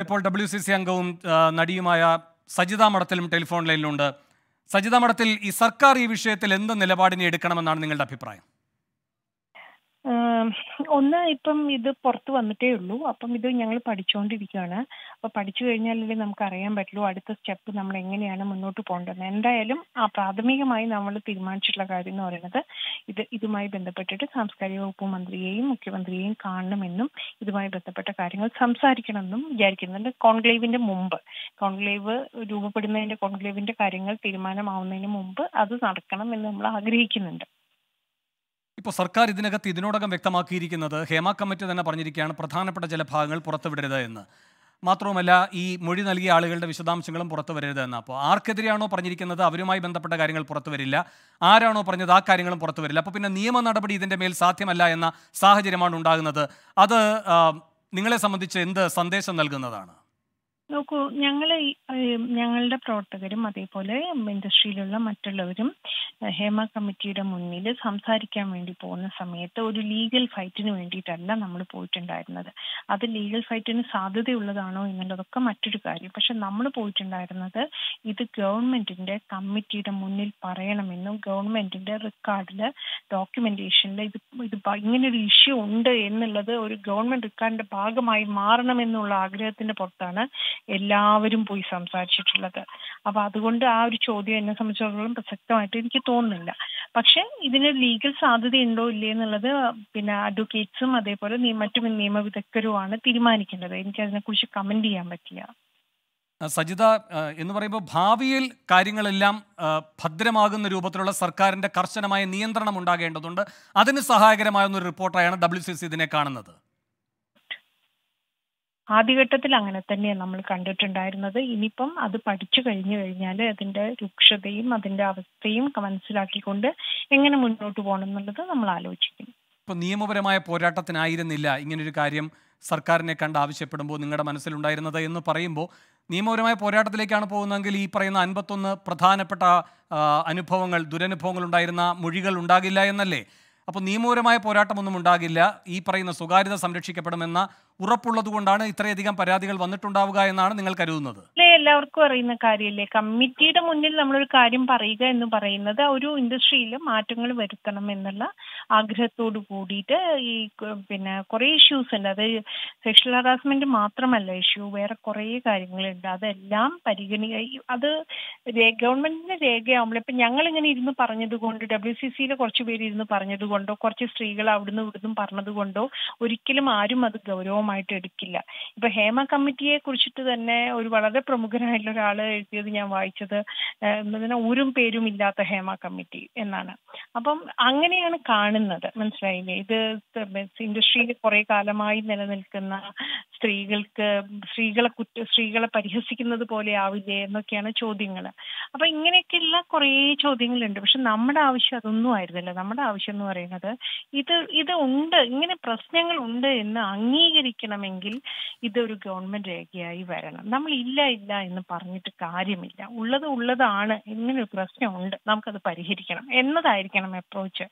ഇപ്പോൾ W C C അംഗവും ആ, നടിയുമായ സജിത മഠത്തിലും ടെലിഫോൺ ലൈനിലുണ്ട് സജിത മഠത്തിൽ ഈ സർക്കാർ ഈ വിഷയത്തിൽ എന്ത് നിലപാടിനെ എടുക്കണമെന്നാണ് നിങ്ങളുടെ അഭിപ്രായം ആം, ഒന്ന് ഇപ്പം ഇത് പുറത്ത് വന്നിട്ടേ ഉള്ളൂ അപ്പം ഇത് ഞങ്ങൾ പഠിച്ചുകൊണ്ടിരിക്കുകയാണ് അപ്പോൾ പഠിച്ചു കഴിഞ്ഞാലല്ലേ നമുക്ക് അറിയാൻ പറ്റുള്ളൂ അടുത്ത സ്റ്റെപ്പ് നമ്മൾ എങ്ങനെയാണ് മുന്നോട്ട് പോകേണ്ടത് എന്തായാലും ആ പ്രാഥമികമായി നമ്മൾ തീരുമാനിച്ചിട്ടുള്ള കാര്യം എന്ന് പറയുന്നത് ഇത് ഇതുമായി ബന്ധപ്പെട്ടിട്ട് സാംസ്കാരിക വകുപ്പ് മന്ത്രിയെയും മുഖ്യമന്ത്രിയെയും കാണണമെന്നും ഇതുമായി ബന്ധപ്പെട്ട കാര്യങ്ങൾ സംസാരിക്കണമെന്നും വിചാരിക്കുന്നുണ്ട് കോൺക്ലേവിന്റെ മുമ്പ് കോൺക്ലേവ് രൂപപ്പെടുന്നതിന്റെ കോൺക്ലേവിന്റെ കാര്യങ്ങൾ തീരുമാനമാവുന്നതിന് മുമ്പ് അത് നടക്കണം എന്ന് നമ്മൾ ആഗ്രഹിക്കുന്നുണ്ട് ഇപ്പോൾ സർക്കാർ ഇതിനകത്ത് ഇതിനോടകം വ്യക്തമാക്കിയിരിക്കുന്നത് ഹേമ കമ്മിറ്റി തന്നെ പറഞ്ഞിരിക്കുകയാണ് പ്രധാനപ്പെട്ട ചില ഭാഗങ്ങൾ പുറത്തുവിടരുത് എന്ന് മാത്രവുമല്ല ഈ മൊഴി നൽകിയ ആളുകളുടെ വിശദാംശങ്ങളും പുറത്തു വരരുത് എന്ന് അപ്പോൾ ആർക്കെതിരെയാണോ പറഞ്ഞിരിക്കുന്നത് അവരുമായി ബന്ധപ്പെട്ട കാര്യങ്ങൾ പുറത്തു വരില്ല ആരാണോ പറഞ്ഞത് ആ കാര്യങ്ങളും പുറത്തു വരില്ല അപ്പോൾ പിന്നെ നിയമ നടപടി ഇതിൻ്റെ മേൽ സാധ്യമല്ല എന്ന സാഹചര്യമാണ് ഉണ്ടാകുന്നത് അത് ആ, നിങ്ങളെ സംബന്ധിച്ച് എന്ത് സന്ദേശം നൽകുന്നതാണ് നോക്കൂ ഞങ്ങൾ ഞങ്ങളുടെ പ്രവർത്തകരും അതേപോലെ ഇൻഡസ്ട്രിയിലുള്ള മറ്റുള്ളവരും ഏഹ്, ഹേമ കമ്മിറ്റിയുടെ മുന്നിൽ സംസാരിക്കാൻ വേണ്ടി പോകുന്ന സമയത്ത് ഒരു ലീഗൽ ഫൈറ്റിന് വേണ്ടിയിട്ടല്ല നമ്മൾ പോയിട്ടുണ്ടായിരുന്നത് അത് ലീഗൽ ഫൈറ്റിന് സാധ്യതയുള്ളതാണോ എന്നുള്ളതൊക്കെ മറ്റൊരു കാര്യം പക്ഷെ നമ്മൾ പോയിട്ടുണ്ടായിരുന്നത് ഇത് ഗവൺമെന്റിന്റെ കമ്മിറ്റിയുടെ മുന്നിൽ പറയണമെന്നും ഗവൺമെന്റിന്റെ റെക്കോർഡിൽ ഡോക്യുമെന്റേഷനിൽ ഇത് ഇത് പ- ഇങ്ങനൊരു ഇഷ്യൂ ഉണ്ട് എന്നുള്ളത് ഒരു ഗവൺമെന്റ് റെക്കോർഡിന്റെ ഭാഗമായി മാറണമെന്നുള്ള ആഗ്രഹത്തിന്റെ പുറത്താണ് എല്ലാവരും പോയി സംസാരിച്ചിട്ടുള്ളത് അപ്പൊ അതുകൊണ്ട് ആ ഒരു ചോദ്യം എന്നെ സംബന്ധിച്ചിടത്തോളം പ്രസക്തമായിട്ട് എനിക്ക് തോന്നുന്നില്ല പക്ഷെ ഇതിന് ലീഗൽ സാധ്യതയുണ്ടോ ഇല്ലേ എന്നുള്ളത് പിന്നെ അഡ്വക്കേറ്റ്സും അതേപോലെ നിയ- മറ്റു നിയമവിദഗ്ധരുമാണ് തീരുമാനിക്കേണ്ടത് എനിക്ക് അതിനെക്കുറിച്ച് കമന്റ് ചെയ്യാൻ പറ്റില്ല ആ, സജിത ആ, എന്ന് പറയുമ്പോൾ ഭാവിയിൽ കാര്യങ്ങളെല്ലാം ആ, ഭദ്രമാകുന്ന രൂപത്തിലുള്ള സർക്കാരിന്റെ കർശനമായ നിയന്ത്രണം ഉണ്ടാകേണ്ടതുണ്ട് അതിന് സഹായകരമായ ഒരു റിപ്പോർട്ടായാണ് ഡബ്ല്യു സി സി ഇതിനെ കാണുന്നത് ആദ്യഘട്ടത്തിൽ അങ്ങനെ തന്നെയാണ് നമ്മൾ കണ്ടിട്ടുണ്ടായിരുന്നത് ഇനിയിപ്പം അത് പഠിച്ചു കഴിഞ്ഞു കഴിഞ്ഞാൽ അതിന്റെ രൂക്ഷതയും അതിന്റെ അവസ്ഥയും മനസ്സിലാക്കിക്കൊണ്ട് എങ്ങനെ മുന്നോട്ട് പോകണം എന്നുള്ളത് നമ്മൾ ആലോചിക്കും ഇപ്പോൾ നിയമപരമായ പോരാട്ടത്തിനായിരുന്നില്ല ഇങ്ങനൊരു കാര്യം സർക്കാരിനെ കണ്ട് ആവശ്യപ്പെടുമ്പോൾ നിങ്ങളുടെ മനസ്സിലുണ്ടായിരുന്നത് എന്ന് പറയുമ്പോൾ നിയമപരമായ പോരാട്ടത്തിലേക്കാണ് പോകുന്നതെങ്കിൽ ഈ പറയുന്ന അൻപത്തൊന്ന് പ്രധാനപ്പെട്ട ആ, അനുഭവങ്ങൾ ദുരനുഭവങ്ങൾ ഉണ്ടായിരുന്ന മൊഴികൾ ഉണ്ടാകില്ല എന്നല്ലേ അപ്പോൾ നിയമപരമായ പോരാട്ടമൊന്നും ഉണ്ടാകില്ല ഈ പറയുന്ന സ്വകാര്യത സംരക്ഷിക്കപ്പെടുമെന്ന ഉറപ്പുള്ളത് കൊണ്ടാണ് ഇത്രയധികം പരാതികൾ വന്നിട്ടുണ്ടാവുക എന്നാണ് നിങ്ങൾ കരുതുന്നത് അല്ലേ എല്ലാവർക്കും അറിയുന്ന കാര്യമല്ലേ കമ്മിറ്റിയുടെ മുന്നിൽ നമ്മളൊരു കാര്യം പറയുക എന്ന് പറയുന്നത് ഒരു ഇൻഡസ്ട്രിയിൽ മാറ്റങ്ങൾ വരുത്തണം എന്നുള്ള ആഗ്രഹത്തോട് കൂടിയിട്ട് ഈ ക- പിന്നെ കുറേ ഇഷ്യൂസ് ഉണ്ട് അത് സെക്ഷൽ ഹറാസ്മെന്റ് മാത്രമല്ല ഇഷ്യൂ വേറെ കുറേ കാര്യങ്ങളുണ്ട് അതെല്ലാം പരിഗണി അത് രേ- ഗവൺമെന്റിന്റെ രേഖയാവുമ്പോൾ ഇപ്പൊ ഞങ്ങൾ ഇങ്ങനെ ഇരുന്ന് പറഞ്ഞത് കൊണ്ട് ഡബ്ല്യു സി സിയിലെ കുറച്ച് പേര് ഇരുന്ന് പറഞ്ഞത് കൊണ്ടോ കുറച്ച് സ്ത്രീകൾ അവിടുന്ന് ഇവിടുന്ന് പറഞ്ഞത് കൊണ്ടോ ഒരിക്കലും ആരും അത് ഗൗരവമായിട്ട് എടുക്കില്ല ഇപ്പൊ ഹേമ കമ്മിറ്റിയെ കുറിച്ചിട്ട് തന്നെ ഒരു വളരെ പ്രമുഖനായിട്ടുള്ള ഒരാൾ എഴുതിയത് ഞാൻ വായിച്ചത് ഏഹ് എന്താണ് ഊരും പേരും ഇല്ലാത്ത ഹേമ കമ്മിറ്റി എന്നാണ് അപ്പം അങ്ങനെയാണ് കാണുന്നത് മനസ്സിലായില്ലേ ഇത് ഇൻഡസ്ട്രിയിൽ കുറെ കാലമായി നിലനിൽക്കുന്ന സ്ത്രീകൾക്ക് സ്ത്രീകളെ കുറ്റ സ്ത്രീകളെ പരിഹസിക്കുന്നത് പോലെ ആവില്ലേ എന്നൊക്കെയാണ് ചോദ്യങ്ങൾ അപ്പൊ ഇങ്ങനെയൊക്കെയുള്ള കുറേ ചോദ്യങ്ങളുണ്ട് പക്ഷെ നമ്മുടെ ആവശ്യം അതൊന്നും ആയിരുന്നില്ല നമ്മുടെ ആവശ്യം എന്ന് പറയുന്നത് ഇത് ഇത് ഉണ്ട് ഇങ്ങനെ പ്രശ്നങ്ങൾ ഉണ്ട് എന്ന് അംഗീകരിക്കണമെങ്കിൽ ഇതൊരു ഗവൺമെന്റ് രേഖയായി വരണം നമ്മൾ ഇല്ല ഇല്ല എന്ന് പറഞ്ഞിട്ട് കാര്യമില്ല ഉള്ളത് ഉള്ളതാണ് ഇങ്ങനെ ഒരു പ്രശ്നമുണ്ട് നമുക്കത് പരിഹരിക്കണം എന്നതായിരിക്കണം അപ്രോച്ച്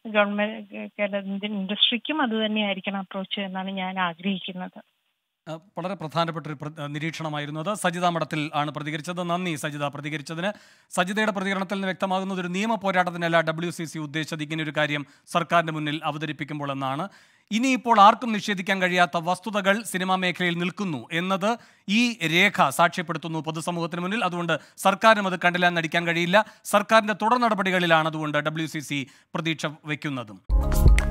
ഗവൺമെന്റ് ഇൻഡസ്ട്രിക്കും അത് തന്നെയായിരിക്കണം അപ്രോച്ച് എന്നാണ് ഞാൻ ആഗ്രഹിക്കുന്നത് ആ, വളരെ പ്രധാനപ്പെട്ട ഒരു പ്ര- നിരീക്ഷണമായിരുന്നു അത് സജിത മഠത്തിൽ ആണ് പ്രതികരിച്ചത് നന്ദി സജിത പ്രതികരിച്ചതിന് സജിതയുടെ പ്രതികരണത്തിൽ നിന്ന് വ്യക്തമാകുന്നത് ഒരു നിയമ പോരാട്ടത്തിനല്ല ഡബ്ല്യു സി സി ഉദ്ദേശിച്ചത് ഇങ്ങനെ ഒരു കാര്യം സർക്കാരിന്റെ മുന്നിൽ അവതരിപ്പിക്കുമ്പോൾ എന്നാണ് ഇനിയിപ്പോൾ ആർക്കും നിഷേധിക്കാൻ കഴിയാത്ത വസ്തുതകൾ സിനിമാ മേഖലയിൽ നിൽക്കുന്നു എന്നത് ഈ രേഖ സാക്ഷ്യപ്പെടുത്തുന്നു പൊതുസമൂഹത്തിന് മുന്നിൽ അതുകൊണ്ട് സർക്കാരിനും അത് കണ്ടില്ലാന്ന് നടിക്കാൻ കഴിയില്ല സർക്കാരിന്റെ തുടർ നടപടികളിലാണ് അതുകൊണ്ട് ഡബ്ല്യു സി സി പ്രതീക്ഷ വയ്ക്കുന്നതും